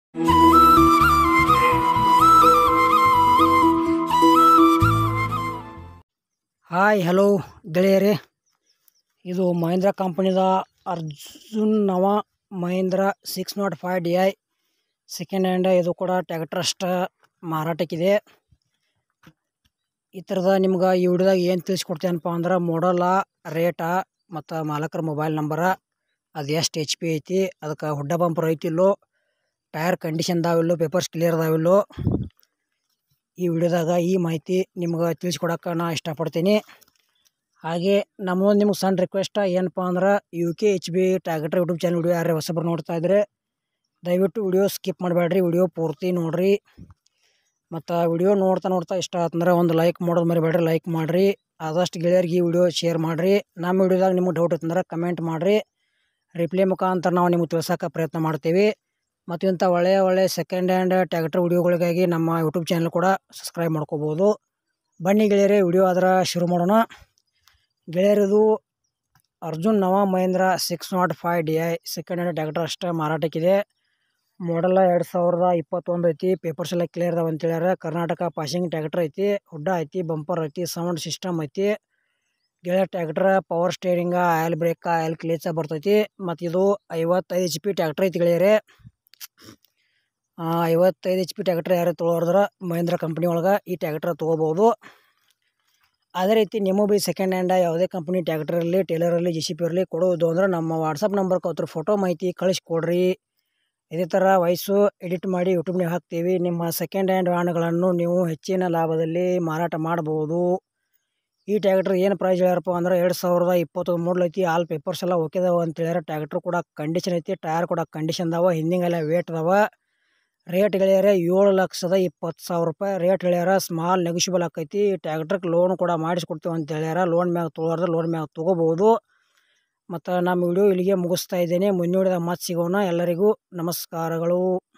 hi hello ಗೆಳೆಯರೇ ಇದು ಮಹೇಂದ್ರ ಕಂಪನಿದ Arjun Novo Mahindra six nought five D I second hand ಇದು ಕೂಡ ಟ್ಯಾಕ್ಟರ್ ಅಷ್ಟ ಮಾರಾಟಕ್ಕಿದೆ ಈ ಥರದ ನಿಮ್ಗೆ ಈ ವಿಡಿಯೋದಾಗ ಏನು ತಿಳಿಸ್ಕೊಡ್ತೇನಪ್ಪ ಅಂದ್ರೆ ಮಾಡಲ ರೇಟ ಮತ್ತು ಮಾಲಕರ ಮೊಬೈಲ್ ನಂಬರ ಅದು ಎಷ್ಟು ಎಚ್ ಪಿ ಐತಿ ಅದಕ್ಕೆ ಹುಡ್ಡ ಬಂಪರ್ ಐತಿಲ್ಲೋ ಟೈರ್ ಕಂಡೀಷನ್ ಅದಾವಿಲ್ಲೋ ಪೇಪರ್ಸ್ ಕ್ಲಿಯರ್ ಅದಾವಿಲ್ಲೋ ಈ ವಿಡಿಯೋದಾಗ ಈ ಮಾಹಿತಿ ನಿಮ್ಗೆ ತಿಳಿಸ್ಕೊಡಕ್ಕೆ ನಾ ಇಷ್ಟಪಡ್ತೀನಿ ಹಾಗೆ ನಮ್ಮೊಂದು ನಿಮ್ಗೆ ಸಣ್ಣ ರಿಕ್ವೆಸ್ಟ್ ಏನಪ್ಪ ಅಂದ್ರೆ U K H B tractor YouTube channel video ಯಾರೇ ಹೊಸಬ್ರು ನೋಡ್ತಾ ಇದ್ರೆ ದಯವಿಟ್ಟು ವಿಡಿಯೋ ಸ್ಕಿಪ್ ಮಾಡಬೇಡ್ರಿ ವಿಡಿಯೋ ಪೂರ್ತಿ ನೋಡಿರಿ ಮತ್ತು ವಿಡಿಯೋ ನೋಡ್ತಾ ನೋಡ್ತಾ ಇಷ್ಟ ಆತಂದ್ರೆ ಒಂದು ಲೈಕ್ ಮಾಡೋದು ಮರಿಬೇಡ್ರಿ ಲೈಕ್ ಮಾಡಿರಿ ಆದಷ್ಟು ಗೆಳೆಯರಿಗೆ ಈ ವಿಡಿಯೋ ಶೇರ್ ಮಾಡಿರಿ ನಮ್ಮ ವಿಡಿಯೋದಾಗ ನಿಮ್ಗೆ ಡೌಟ್ ಇತ್ತಂದ್ರೆ ಕಮೆಂಟ್ ಮಾಡಿರಿ ರಿಪ್ಲೈ ಮುಖಾಂತರ ನಾವು ನಿಮ್ಗೆ ತಿಳ್ಸೋಕೆ ಪ್ರಯತ್ನ ಮಾಡ್ತೀವಿ ಮತ್ತು ಇಂಥ ಒಳ್ಳೆಯ ಒಳ್ಳೆಯ ಸೆಕೆಂಡ್ ಹ್ಯಾಂಡ್ ಟ್ಯಾಕ್ಟರ್ ವಿಡಿಯೋಗಳಿಗಾಗಿ ನಮ್ಮ ಯೂಟ್ಯೂಬ್ ಚಾನಲ್ ಕೂಡ ಸಬ್ಸ್ಕ್ರೈಬ್ ಮಾಡ್ಕೋಬೋದು ಬನ್ನಿ ಗೆಳೆಯರೇ ವಿಡಿಯೋ ಆದ್ರೆ ಶುರು ಮಾಡೋಣ ಗೆಳೆಯರದು Arjun Novo Mahindra six nought five D I second hand tractor ಅಷ್ಟೇ ಮಾರಾಟಕ್ಕಿದೆ ಮಾಡಲ್ಲ ಎರಡು ಸಾವಿರದ ಇಪ್ಪತ್ತೊಂದು ಐತಿ ಪೇಪರ್ಸ್ ಎಲ್ಲ ಕ್ಲಿಯರ್ ಅದಾವ ಅಂತ ಹೇಳ್ಯಾರ ಕರ್ನಾಟಕ ಪಾಸಿಂಗ್ ಟ್ಯಾಕ್ಟರ್ ಐತಿ ಹುಡ್ಡ ಐತಿ ಬಂಪರ್ ಐತಿ ಸೌಂಡ್ ಸಿಸ್ಟಮ್ ಐತಿ ಗೆಳೆಯ tractor power steering oil brake oil clutch ಬರ್ತೈತಿ ಮತ್ತು ಇದು ಐವತ್ತೈದು ಎಚ್ ಪಿ ಟ್ಯಾಕ್ಟರ್ ಐತಿ ಗೆಳೆಯರೇ ಐವತ್ತೈದು ಎಚ್ ಪಿ ಟ್ಯಾಕ್ಟರ್ ಯಾರು ತೊಗೊಳೋದ್ರ ಮಹೇಂದ್ರ ಕಂಪ್ನಿ ಒಳಗೆ ಈ ಟ್ಯಾಕ್ಟರ್ ತೊಗೋಬೋದು ಅದೇ ರೀತಿ ನಿಮ್ಮ ಬಿ ಸೆಕೆಂಡ್ ಹ್ಯಾಂಡ ಯಾವುದೇ ಕಂಪ್ನಿ ಟ್ಯಾಕ್ಟರ್ ಇರಲಿ ಟೇಲರ್ ಇರಲಿ ಜಿ ಸಿ ಪಿ ಇರಲಿ ಕೊಡೋದು ಅಂದ್ರೆ ನಮ್ಮ ವಾಟ್ಸಪ್ ನಂಬರ್ಗೆ ಅವ್ರ ಫೋಟೋ ಮಾಹಿತಿ ಕಳಿಸ್ಕೊಡ್ರಿ ಇದೇ ಥರ ವಯಸ್ಸು ಎಡಿಟ್ ಮಾಡಿ ಯೂಟ್ಯೂಬ್ನಾಗ ಹಾಕ್ತೀವಿ ನಿಮ್ಮ ಸೆಕೆಂಡ್ ಹ್ಯಾಂಡ್ ವಾಹನಗಳನ್ನು ನೀವು ಹೆಚ್ಚಿನ ಲಾಭದಲ್ಲಿ ಮಾರಾಟ ಮಾಡ್ಬೋದು ಈ ಟ್ಯಾಕ್ಟ್ರ್ ಏನು ಪ್ರೈಸ್ ಹೇಳ್ಯಾರಪ್ಪ ಅಂದ್ರೆ ಎರಡು ಸಾವಿರದ ಇಪ್ಪತ್ತೊಂದು ಮೂಡಲ್ ಐತಿ ಆಲ್ ಪೇಪರ್ಸ್ ಎಲ್ಲ ಓಕೆ ಅದಾವ ಅಂತ ಹೇಳ್ಯಾರ ಟ್ಯಾಕ್ಟ್ರ್ ಕೂಡ ಕಂಡೀಷನ್ ಐತಿ ಟೈರ್ ಕೂಡ ಕಂಡೀಷನ್ ಅದಾವ ಹಿಂದಿಂಗೆಲ್ಲ ವೇಟ್ ಅದಾವ ರೇಟ್ ಹೇಳ್ಯಾರ ಏಳು ಲಕ್ಷದ ಇಪ್ಪತ್ತು ಸಾವಿರ ರೂಪಾಯಿ ರೇಟ್ ಹೇಳ್ಯಾರ ಸ್ಮಾಲ್ ನೆಗೋಷಿಯಬಲ್ ಆಕೈತಿ ಟ್ಯಾಕ್ಟ್ರಿಗೆ ಲೋನ್ ಕೂಡ ಮಾಡಿಸ್ಕೊಡ್ತೀವಿ ಅಂತ ಹೇಳ್ಯಾರ ಲೋನ್ ಮ್ಯಾಗ ತೊಗೊಳೋದ್ರೆ ಲೋನ್ ಮ್ಯಾಗ ತೊಗೋಬೋದು ಮತ್ತು ನಮ್ಮ ವಿಡಿಯೋ ಇಲ್ಲಿಗೆ ಮುಗಿಸ್ತಾ ಇದ್ದೇನೆ ಮುಂದಿನ ಮತ್ತೆ ಸಿಗೋಣ ಎಲ್ಲರಿಗೂ ನಮಸ್ಕಾರಗಳು